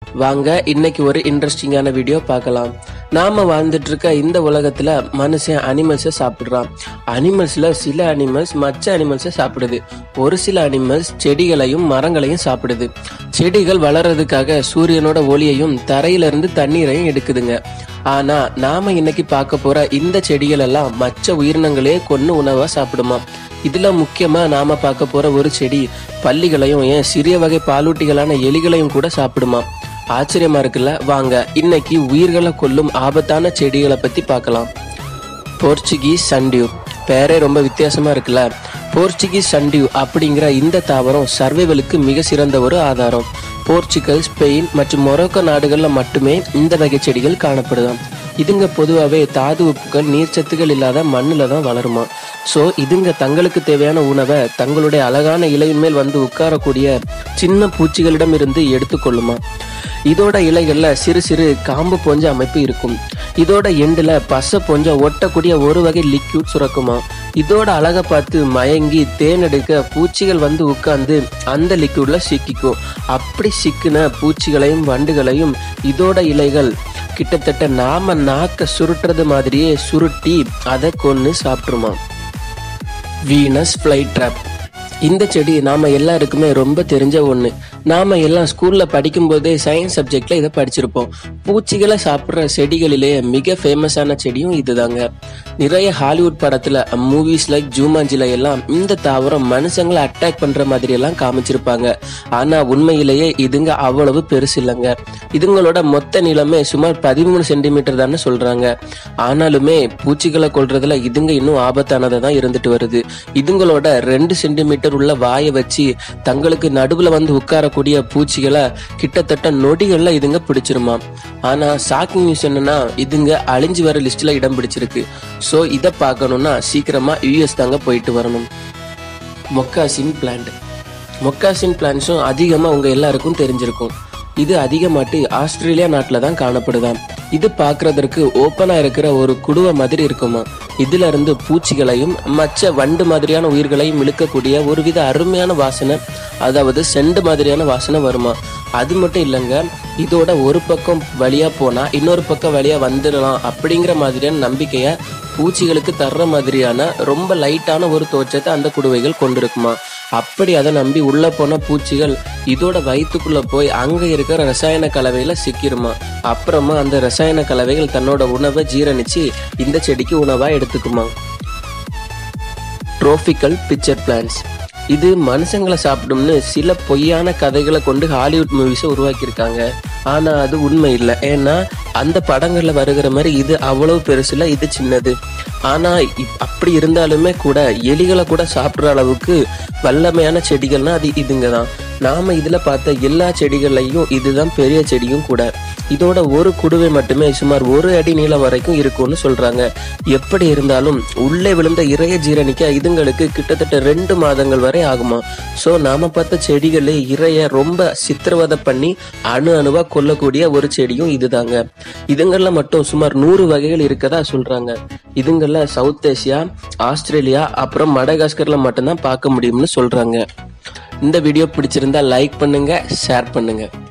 வாங்க இன்னைக்கு ஒரு இன்ட்ரெஸ்டிங்கான வீடியோ பார்க்கலாம் நாம வாழ்ந்துட்டு இருக்க இந்த உலகத்துல மனுஷன் அனிமல்ஸை சாப்பிடுறான் அனிமல்ஸ்ல சில அனிமல்ஸ் மற்ற அனிமல்ஸை சாப்பிடுது ஒரு சில அனிமல்ஸ் செடிகளையும் மரங்களையும் சாப்பிடுது செடிகள் வளர்றதுக்காக சூரியனோட ஒளியையும் தரையிலிருந்து தண்ணீரையும் எடுக்குதுங்க ஆனா நாம இன்னைக்கு பார்க்க போற இந்த செடிகள் எல்லாம் மற்ற உயிரினங்களே கொன்னு உணவா சாப்பிடுமா இதுல முக்கியமா நாம பார்க்க போற ஒரு செடி பல்லிகளையும் ஏன் சிறிய வகை பாலூட்டிகளான எலிகளையும் கூட சாப்பிடுமா ஆச்சரியமா இருக்குல்ல வாங்க இன்னைக்கு உயிர்களை கொல்லும் ஆபத்தான செடிகளை பத்தி பார்க்கலாம் போர்ச்சுகீஸ் சண்டியூ பேரே ரொம்ப வித்தியாசமா இருக்குல்ல போர்ச்சுகீஸ் சண்டியூ அப்படிங்கிற இந்த தாவரம் சர்வைவலுக்கு மிக சிறந்த ஒரு ஆதாரம் போர்ச்சுகல் ஸ்பெயின் மற்றும் மொரோக்கோ நாடுகள்ல மட்டுமே இந்த வகை செடிகள் காணப்படுதாம் இதுங்க பொதுவாகவே தாது உப்புகள் நீர்ச்சத்துகள் இல்லாத மண்ணில் தான் வளருமா ஸோ இதுங்க தங்களுக்கு தேவையான உணவை தங்களுடைய அழகான இலையின் மேல் வந்து உட்காரக்கூடிய சின்ன பூச்சிகளிடம் இருந்து எடுத்துக்கொள்ளுமா இதோட இலைகள்ல சிறு சிறு காம்பு போன்ற அமைப்பு இருக்கும் இதோட எண்டுல பசை போன்ற ஒட்டக்கூடிய ஒரு வகை லிக்யூட் சுரக்குமா இதோட அழகை பார்த்து மயங்கி தேன் எடுக்க பூச்சிகள் வந்து உட்கார்ந்து அந்த லிக்யூட்ல சிக்கிக்கும் அப்படி சிக்கின பூச்சிகளையும் வண்டுகளையும் இதோட இலைகள் கிட்டத்தட்ட நாம நாக்க சுருட்டுறது மாதிரியே சுருட்டி அதை கொன்னு சாப்பிட்டுருமா வீனஸ் ஃப்ளை ட்ராப் இந்த செடி நாம எல்லாருக்குமே ரொம்ப தெரிஞ்ச ஒண்ணு நாம எல்லாம் ஸ்கூல்ல படிக்கும்போதே சயின்ஸ் சப்ஜெக்ட்ல இதை படிச்சிருப்போம் பூச்சிகளை சாப்பிடுற செடிகளிலே மிக ஃபேமஸான செடியும் இதுதாங்க நிறைய ஹாலிவுட் படத்துல மூவிஸ் லைக் ஜூமாஞ்சில எல்லாம் இந்த தாவரம் மனுஷங்களை அட்டாக் பண்ற மாதிரி எல்லாம் காமிச்சிருப்பாங்க ஆனா உண்மையிலேயே இதுங்க அவ்வளவு பெருசு இல்லைங்க இதுங்களோட மொத்த நீளமே சுமார் பதிமூணு சென்டிமீட்டர் தானே சொல்றாங்க ஆனாலுமே பூச்சிகளை கொல்றதுல இதுங்க இன்னும் ஆபத்தானதா தான் இருந்துட்டு வருது இதுங்களோட ரெண்டு சென்டிமீட்டர் உள்ள வாயை வச்சு தங்களுக்கு நடுவுல வந்து உட்காரக்கூடிய பூச்சிகளை கிட்டத்தட்ட நொடிகள்ல இதுங்க பிடிச்சிருமா ஆனா ஷாக்கிங் நியூஸ் என்னன்னா இதுங்க அழிஞ்சு வர லிஸ்ட்ல இடம் பிடிச்சிருக்கு ஸோ இதை பார்க்கணும்னா சீக்கிரமா யூஎஸ் தாங்க போயிட்டு வரணும் மொக்காசின் பிளான்ட் மொக்காசின் பிளான்ஸும் அதிகமாக உங்க எல்லாருக்கும் தெரிஞ்சிருக்கும் இது அதிகமாட்டு ஆஸ்திரேலியா நாட்டில் தான் காணப்படுதாம் இது பார்க்கறதற்கு ஓப்பனா இருக்கிற ஒரு குடுவை மாதிரி இருக்குமா இதுல இருந்து பூச்சிகளையும் மற்ற வண்டு மாதிரியான உயிர்களையும் இழுக்கக்கூடிய ஒருவித அருமையான வாசனை அதாவது செண்டு மாதிரியான வாசனை வருமா அது மட்டும் இல்லைங்க இதோட ஒரு பக்கம் வழியா போனா இன்னொரு பக்கம் வழியா வந்துடலாம் அப்படிங்கிற மாதிரியான நம்பிக்கைய பூச்சிகளுக்கு தர்ற மாதிரியான ரொம்ப லைட்டான ஒரு தோற்றத்தை அந்த குடுவைகள் கொண்டிருக்குமா அப்படி அதை நம்பி உள்ள போன பூச்சிகள் இதோட வயிற்றுக்குள்ள போய் அங்க இருக்கிற ரசாயன கலவையில சிக்கிருமா அப்புறமா அந்த ரசாயன கலவைகள் தன்னோட உணவை ஜீரணிச்சு இந்த செடிக்கு உணவா எடுத்துக்குமா ட்ரோபிக்கல் பிக்சர் பிளான்ஸ் இது மனுஷங்களை சாப்பிடும்னு சில பொய்யான கதைகளை கொண்டு ஹாலிவுட் மூவிஸை உருவாக்கியிருக்காங்க ஆனா அது உண்மை இல்லை ஏன்னா அந்த படங்கள்ல வருகிற மாதிரி இது அவ்வளவு பெருசுல இது சின்னது ஆனா இப்- அப்படி இருந்தாலுமே கூட எலிகளை கூட சாப்பிடுற அளவுக்கு வல்லமையான செடிகள்னா அது இதுங்க தான் நாம இதுல பார்த்த எல்லா செடிகள்லையும் இதுதான் பெரிய செடியும் கூட இதோட ஒரு குடுவை மட்டுமே சுமார் ஒரு அடி நீளம் வரைக்கும் இருக்கும்னு சொல்றாங்க எப்படி இருந்தாலும் உள்ளே விழுந்த இறைய ஜீரணிக்க இதுங்களுக்கு கிட்டத்தட்ட ரெண்டு மாதங்கள் வரை ஆகுமா சோ நாம பார்த்த செடிகளே இறைய ரொம்ப சித்திரவதை பண்ணி அணு அணுவா கொல்லக்கூடிய ஒரு செடியும் இதுதாங்க இதுங்கள்ல மட்டும் சுமார் நூறு வகைகள் இருக்கதா சொல்றாங்க இதுங்கள்ல சவுத் ஏசியா ஆஸ்திரேலியா அப்புறம் மடகாஸ்கர்ல மட்டும்தான் பார்க்க முடியும்னு சொல்றாங்க இந்த வீடியோ பிடிச்சிருந்தா லைக் பண்ணுங்க ஷேர் பண்ணுங்க